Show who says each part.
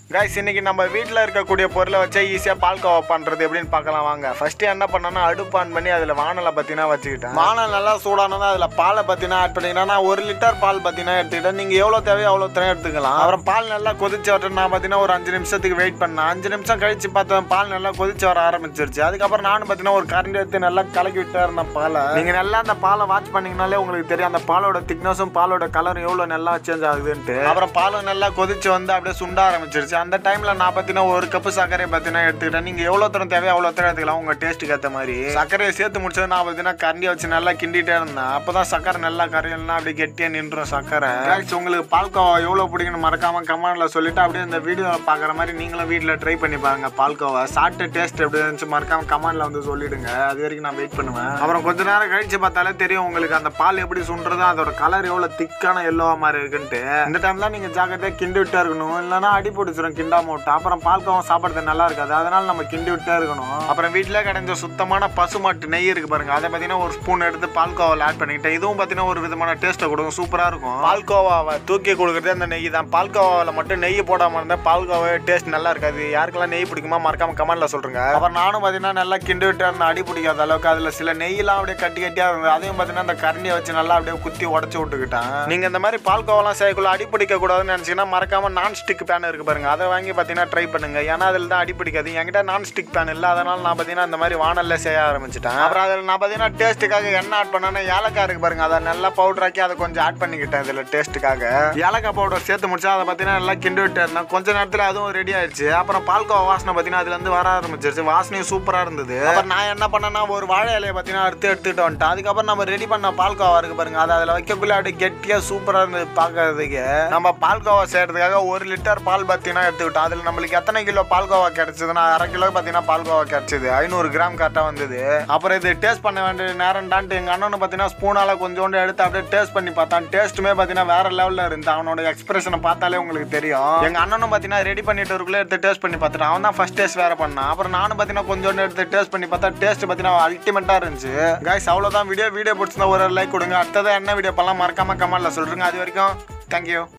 Speaker 1: guys இன்னைக்கு நம்ம வீட்டில் இருக்கக்கூடிய பொருளை வச்சா ஈஸியாக பால்கோவா பண்ணுறது எப்படின்னு பார்க்கலாம் வாங்க ஃபர்ஸ்ட் என்ன பண்ணேன்னா அடுப்பு ஆன் பண்ணி அதில் வானலை பற்றினா வச்சுக்கிட்டேன் வானல் நல்லா சூடானதா அதில் பாலை பற்றினா ஆட் பண்ணிக்கிட்டேன் நான் ஒரு லிட்டர் பால் பற்றினா எடுத்துக்கிட்டேன் நீங்கள் எவ்வளோ தேவையோ அவ்வளோ தேவை எடுத்துக்கலாம் அப்புறம் பால் நல்லா கொதிச்சு வரட்டும் நான் பார்த்தீங்கன்னா ஒரு அஞ்சு நிமிஷத்துக்கு வெயிட் பண்ணேன் அஞ்சு நிமிஷம் கழிச்சு பார்த்தேன் பால் நல்லா கொதிச்சு வர ஆரம்பிச்சிருச்சு அதுக்கப்புறம் நானும் பார்த்தீங்கன்னா ஒரு கரண்டி எடுத்து நல்லா கலக்கி விட்டே இருந்தேன் பாலை நீங்கள் நல்லா அந்த பாலை வாட்ச் பண்ணீங்கனாலே உங்களுக்கு தெரியும் அந்த பாலோட திக்னஸும் பாலோட கலரும் எவ்வளோ நல்லா சேஞ்ச் ஆகுதுன்ட்டு அப்புறம் பாலும் நல்லா கொதிச்சு வந்து அப்படியே சுண்ட ஆரம்பிச்சிருச்சு அந்த டைம்ல நான் பார்த்தீங்கன்னா ஒரு கப்பு சர்க்கரை பார்த்தீங்கன்னா எடுத்துக்கிட்டேன் நீங்க எவ்வளோ தூரம் தேவையோ அவ்வளோ தூரம் எடுத்துக்கலாம் உங்க டேஸ்ட்டுக்கு ஏற்ற மாதிரி சர்க்கரையை சேர்த்து முடிச்சது நான் பார்த்தீங்கன்னா கரண்டியை வச்சு நல்லா கிண்டிட்டே இருந்தேன் அப்பதான் சர்க்கரை நல்லா கரையலாம் அப்படியே கெட்டியா நின்றும் சர்க்கரை Guys, உங்களுக்கு பால்கோவா எவ்வளோ பிடிக்குன்னு மறக்காம கமெண்ட்ல சொல்லிட்டு அப்படியே இந்த வீடியோவில் பார்க்குற மாதிரி நீங்களும் வீட்டில் ட்ரை பண்ணி பாருங்க பால்கோவா சாப்பிட்டு டேஸ்ட் எப்படி இருந்துச்சு மறக்காம கமெண்ட்ல வந்து சொல்லிடுங்க அது வரைக்கும் நான் வெயிட் பண்ணுவேன் அப்புறம் கொஞ்ச நேரம் கழிச்சு பார்த்தாலே தெரியும் உங்களுக்கு அந்த பால் எப்படி சுண்டுறதோ அதோட கலர் எவ்வளோ திக்கான எல்லோவா மாதிரி இருக்குன்ட்டு இந்த டைம்ல நீங்க ஜாக்கிரதையா கிண்டி விட்டே இருக்கணும் இல்லைன்னா அடி பிடிச்சிரும் கிண்டாம விட்டு அப்புறம் பால்கோவம் சாப்பிட்றது நல்லா இருக்காது அதனால நம்ம கிண்டி விட்டே இருக்கணும் அப்புறம் வீட்டில் கிடைச்ச சுத்தமான பசுமாட்டு நெய் இருக்கு பாருங்க அதை பார்த்தீங்கன்னா ஒரு ஸ்பூன் எடுத்து பால்கோவாவில் ஆட் பண்ணிக்கிட்டேன் இதுவும் பார்த்தீங்கன்னா ஒரு விதமான டேஸ்ட்டை கொடுக்கும் சூப்பராக இருக்கும் பால்கோவாவை தூக்கி கொடுக்குறதே அந்த நெய் தான் பால்கோவாவில் மட்டும் நெய் போடாமல் இருந்தால் பால்கோவா டேஸ்ட் நல்லா இருக்காது யாருக்கெல்லாம் நெய் பிடிக்குமா மறக்காம கமெண்ட்ல சொல்றேங்க அப்புறம் நானும் பார்த்தீங்கன்னா நல்லா கிண்டி விட்டு இருந்தேன் அடி பிடிக்காத அளவுக்கு அதில் சில நெய்யெல்லாம் அப்படியே கட்டி கட்டியா இருந்தது அதையும் பார்த்தீங்கன்னா அந்த கரண்டியை வச்சு நல்லா அப்படியே குத்தி உடச்சி விட்டுக்கிட்டேன் நீங்க இந்த மாதிரி பால்கோவெல்லாம் செய்யக்குள்ள அடி பிடிக்க கூடாதுன்னு நினைச்சீங்கன்னா மறக்காம நான் ஸ்டிக் பேன் இருக்கு பாருங்க அதை வாங்கி பார்த்தீங்கன்னா ட்ரை பண்ணுங்க ஏன்னா அதில் தான் அடி பிடிக்காது என்கிட்ட நான் ஸ்டிக் பேன் இல்லை அதனால நான் பார்த்தீங்கன்னா இந்த மாதிரி வானல்ல செய்ய ஆரம்பிச்சிட்டேன் அப்புறம் அதில் நான் பார்த்தீங்கன்னா டேஸ்ட்டுக்காக என்ன ஆட் பண்ணேன்னா ஏலக்காய் இருக்கு பாருங்க அதை நல்லா பவுடர் ஆக்கி அதை கொஞ்சம் ஆட் பண்ணிக்கிட்டேன் இதில் டேஸ்ட்டுக்காக ஏலக்காய் பவுடர் சேர்த்து முடிச்சா அதை பார்த்தீங்கன்னா நல்லா கிண்டி விட்டு இருந்தேன் கொஞ்ச நேரத்தில் அதுவும் ரெடி ஆயிடுச்சு அப்புறம் பால்கோவா வாசனை பார்த்தீங்கன்னா அதுல இருந்து வர ஆரம்பிச்சிருச்சு வாசனையும் சூப்பராக இருந்தது அப்புறம் நான் என்ன பண்ணேன்னா ஒரு வாழை இலையை பார்த்தீங்கன்னா அறுத்து எடுத்துட்டு வந்துட்டேன் அதுக்கப்புறம் நம்ம ரெடி பண்ண பால்கோவா இருக்கு பாருங்க அதை அதில் வைக்கக்குள்ள அப்படியே கெட்டியாக சூப்பராக இருந்தது பார்க்கறதுக்கு நம்ம பால்கோவா செய்யறதுக்காக ஒரு லிட்டர் பால் பார்த்தீங்கன்னா எடுத்துக்கிட்டோம் அதில் நம்மளுக்கு எத்தனை கிலோ பால்கோவா கிடைச்சதுன்னா அரை கிலோ பார்த்தீங்கன்னா பால்கோவா கிடைச்சது ஐநூறு கிராம் கரெக்டாக வந்தது அப்புறம் இது டேஸ்ட் பண்ண வேண்டிய நேரம் தான்ட்டு எங்கள் அண்ணனு பார்த்தீங்கன்னா ஸ்பூனால கொஞ்சோண்டு எடுத்து அப்படியே டேஸ்ட் பண்ணி பார்த்தான் டேஸ்ட்டுமே பார்த்தீங்கன்னா வேற லெவலில் இருந்து அவனோட எக்ஸ்பிரஷனை பார்த்தாலே உங்களுக்கு தெரியும் எங்கள் அண்ணனும் பார்த்தீங்கன்னா ரெடி பண்ணிட்டு இருக்குள்ளே எடுத்து டேஸ்ட் பண்ணி பார்த்துட்டான் அவன் தான் ஃபர்ஸ்ட் டேஸ்ட் வேற பண்ணான் அப்புறம் நானும் பார்த்தீங்கன்னா கொஞ்சோண்டு எடுத்து டேஸ்ட் பண்ணி பார்த்தா டேஸ்ட் பார்த்தீங்கன்னா அல்டிமேட்டாக இருந்துச்சு கைஸ் அவ்வளோதான் வீடியோ வீடியோ பிடிச்சிருந்தா ஒரு லைக் கொடுங்க அடுத்ததான் என்ன வீடியோ பண்ணலாம் மறக்காம கமெண்ட்ல சொல்றீங்க அது வரைக்கும் தேங்க்யூ